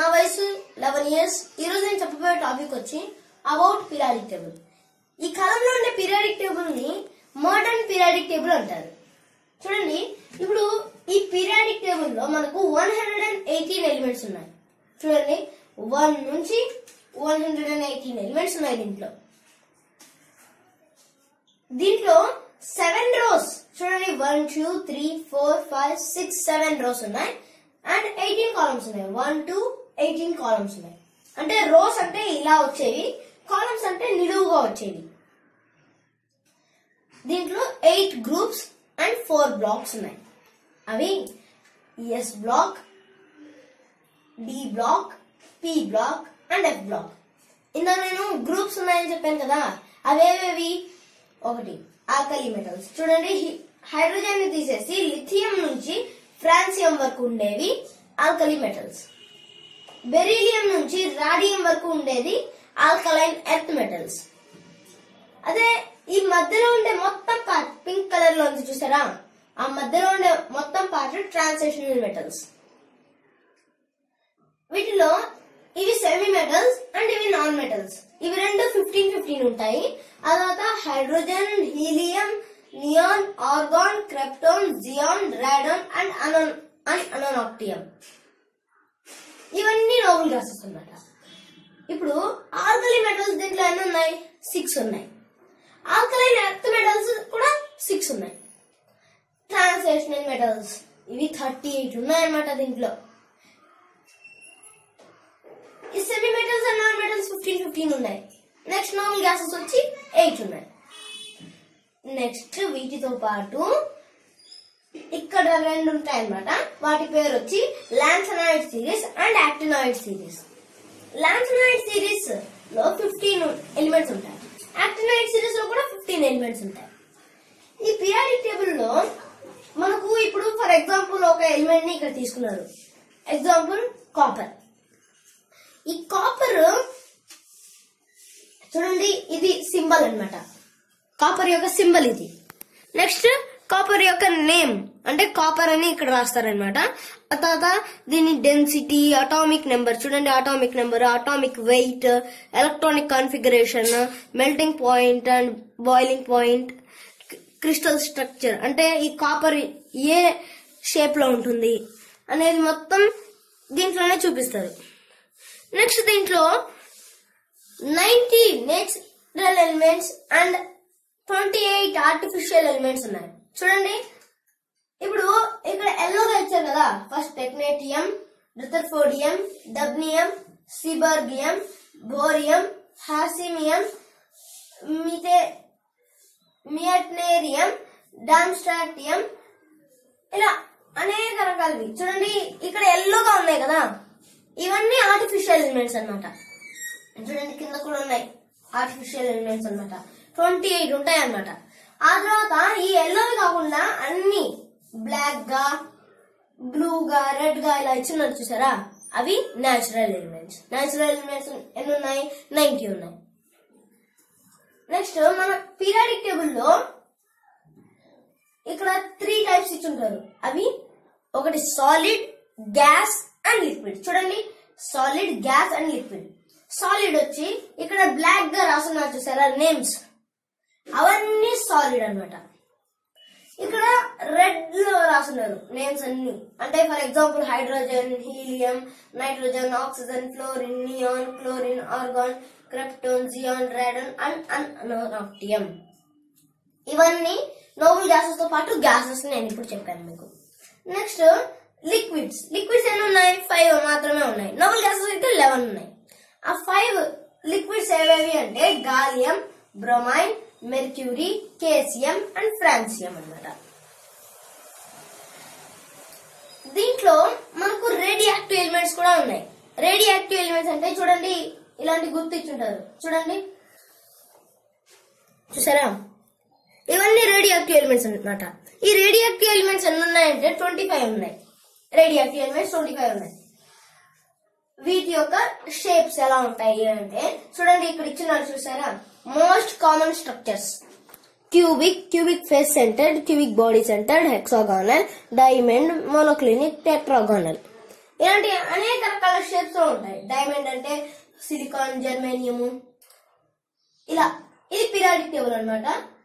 నా వయసు eleven years ఈ రోజు నేను చెప్పబోయే టాపిక్ వచ్చి అబౌట్ పీరియాడిక్ టేబుల్ ఈ కాలంలో ఉండే పీరియాడిక్ టేబుల్ ని మోడర్న్ పీరియాడిక్ టేబుల్ అంటారు చూడండి ఇప్పుడు ఈ పీరియాడిక్ టేబుల్ లో మనకు one hundred and eighteen elements ఉన్నాయి చూడండి వన్ నుంచి one hundred and eighteen elements ఉన్నాయి దీంట్లో దీంట్లో సెవెన్ రోస్ చూడండి one two three four five six seven rows ఉన్నాయి అండ్ ఎయిటీన్ కాలమ్స్ ఉన్నాయి వన్ టూ ఎయిటీన్ కాలమ్స్ ఉన్నాయి అంటే రోస్ అంటే ఇలా వచ్చేవి కాలమ్స్ అంటే నిలువుగా వచ్చేవి దీంట్లో eight groups and four blocks ఉన్నాయి అవి S block D block P block and F block ఇందా నేను గ్రూప్స్ ఉన్నాయని చెప్పాను కదా అవేవేవి ఒకటి ఆల్కలీ మెటల్స్ చూడండి హైడ్రోజన్ ని తీసేసి లిథియం నుంచి ఫ్రాన్సియం వరకు ఉండేవి ఆల్కలీ మెటల్స్ బెరీలియం నుంచి రాడియం వరకు ఉండేది ఆల్కలైన్ ఎర్త్ మెటల్స్ అదే ఈ మధ్యలో ఉండే మొత్తం పార్ట్ పింక్ కలర్ లో ఉంది చూసారా ఆ మధ్యలో ఉండే మొత్తం పార్ట్ ట్రాన్సేషనల్ మెటల్స్ వీటిలో ఇవి సెమీ మెటల్స్ అండ్ ఇవి నాన్ మెటల్స్ ఇవి రెండు ఫిఫ్టీన్ ఫిఫ్టీన్ ఉంటాయి ఆ తర్వాత hydrogen helium neon argon krypton xenon radon and అనోన్ అండ్ అనోనాక్టియం ఇవన్నీ నోబుల్ గ్యాసెస్ అన్నమాట ఇప్పుడు ఆల్కలీ మెటల్స్ దీంట్లో ఎన్ని ఉన్నాయి సిక్స్ ఉన్నాయి ఆల్కలైన్ ఎర్త్ మెటల్స్ కూడా సిక్స్ ఉన్నాయి ట్రాన్సేషనల్ మెటల్స్ ఇవి థర్టీ ఎయిట్ ఉన్నాయి అన్నమాట దీంట్లో ఈ semi metals and non metals fifteen fifteen ఉన్నాయి నెక్స్ట్ నార్మల్ గ్యాసెస్ వచ్చి ఎయిట్ ఉన్నాయి నెక్స్ట్ వీటితో పాటు ఇక్కడ రెండు ఉంటాయి అన్నమాట వాటి పేరు వచ్చి lanthanoid series and actinoid series lanthanoid series లో ఫిఫ్టీన్ ఎలిమెంట్స్ ఉంటాయి యాక్టినాయిడ్ సిరీస్ లో కూడా ఫిఫ్టీన్ ఎలిమెంట్స్ ఉంటాయి ఈ పీరియాడిక్ టేబుల్ లో మనకు ఇప్పుడు ఫర్ ఎగ్జాంపుల్ ఒక ఎలిమెంట్ ని ఇక్కడ తీసుకున్నారు ఎగ్జాంపుల్ కాపర్ ఈ కాపర్ చూడండి ఇది సింబల్ అన్నమాట కాపర్ యొక్క సింబల్ ఇది నెక్స్ట్ కాపర్ యొక్క నేమ్ అంటే కాపర్ అని ఇక్కడ రాస్తారనమాట ఆ తర్వాత దీని డెన్సిటీ అటామిక్ నెంబర్ చూడండి atomic number atomic weight electronic configuration melting point and boiling point crystal structure అంటే ఈ కాపర్ ఏ షేప్ లో ఉంటుంది అనేది మొత్తం దీంట్లోనే చూపిస్తారు నెక్స్ట్ దీంట్లో ninety natural elements and twenty eight artificial elements ఉన్నాయి చూడండి ఇప్పుడు ఇక్కడ ఎల్లోగా ఇచ్చారు కదా ఫస్ట్ టెక్నేటియం రుతర్ఫోడియం డబ్నియం సిబర్గియం బోరియం హార్సిమియం మితే మియట్నేరియం డామ్స్టాటియం ఇలా అనేక రకాలవి చూడండి ఇక్కడ ఎల్లోగా ఉన్నాయి కదా ఇవన్నీ ఆర్టిఫిషియల్ ఎలిమెంట్స్ అన్నమాట చూడండి కింద కూడా ఉన్నాయి ఆర్టిఫిషియల్ ఎలిమెంట్స్ అన్నమాట ట్వంటీ ఎయిట్ ఉంటాయి అన్నమాట ఆ తర్వాత ఈ ఎల్లోవి కాకుండా అన్ని బ్లాక్ గా బ్లూ గా రెడ్ గా ఇలా ఇచ్చినారు చూసారా అవి న్యాచురల్ ఎలిమెంట్స్ న్యాచురల్ ఎలిమెంట్స్ ఎన్ని ఉన్నాయి నైన్టీ ఉన్నాయి నెక్స్ట్ మన పీరియాడిక్ టేబుల్ లో ఇక్కడ త్రీ టైప్స్ ఇచ్చుంటారు అవి ఒకటి సాలిడ్ గ్యాస్ అండ్ లిక్విడ్ చూడండి solid gas and liquid solid వచ్చి ఇక్కడ బ్లాక్ గా రాసున్నారు చూసారా నేమ్స్ అవన్నీ సాలిడ్ అన్నమాట ఇక్కడ రెడ్ లో రాసున్నారు నేమ్స్ అన్ని అంటే for example hydrogen helium nitrogen oxygen fluorine neon chlorine argon krypton xenon radon and ununoctium ఇవన్నీ నోబుల్ గ్యాసెస్ తో పాటు గ్యాసెస్ నేను ఇప్పుడు చెప్పాను మీకు నెక్స్ట్ లిక్విడ్స్ లిక్విడ్స్ ఎన్ని ఉన్నాయి ఫైవ్ మాత్రమే ఉన్నాయి నోబుల్ గ్యాసెస్ అయితే లెవెన్ ఉన్నాయి ఆ ఫైవ్ లిక్విడ్స్ ఏవేవి అంటే gallium bromine mercury caesium and francium అన్నమాట దీంట్లో మనకు రేడియాక్టివ్ ఎలిమెంట్స్ కూడా ఉన్నాయి రేడియాక్టివ్ ఎలిమెంట్స్ అంటే చూడండి ఇలాంటి గుర్తు ఇచ్చుంటారు చూడండి చూసారా ఇవన్నీ రేడియాక్టివ్ ఎలిమెంట్స్ అన్నమాట ఈ రేడియాక్టివ్ ఎలిమెంట్స్ ఎన్ని ఉన్నాయంటే ట్వంటీ ఫైవ్ ఉన్నాయి రేడియాక్టివ్ ఎలిమెంట్స్ ట్వంటీ ఫైవ్ ఉన్నాయి వీటి యొక్క షేప్స్ ఎలా ఉంటాయి అంటే చూడండి ఇక్కడ ఇచ్చినారు చూసారా most common structures cubic cubic face centred cubic body centred hexagonal diamond monoclinic tetragonal ఇలాంటి అనేక రకాల షేప్స్ లో ఉంటాయి డైమండ్ అంటే సిలికాన్ జర్మేనియము ఇలా ఇది పిరాడిక్ టేబుల్ అన్నమాట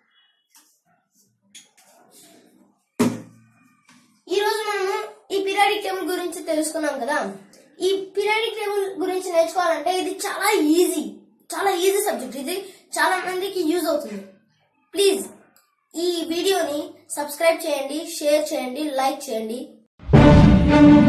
ఈ రోజు మనము ఈ పిరాడిక్ టేబుల్ గురించి తెలుసుకున్నాం కదా ఈ పిరాడిక్ టేబుల్ గురించి నేర్చుకోవాలంటే ఇది చాలా ఈజీ చాలా ఈజీ సబ్జెక్ట్ ఇది చాలా మందికి యూజ్ అవుతుంది ప్లీజ్ ఈ వీడియోని సబ్స్క్రైబ్ చేయండి షేర్ చేయండి లైక్ చేయండి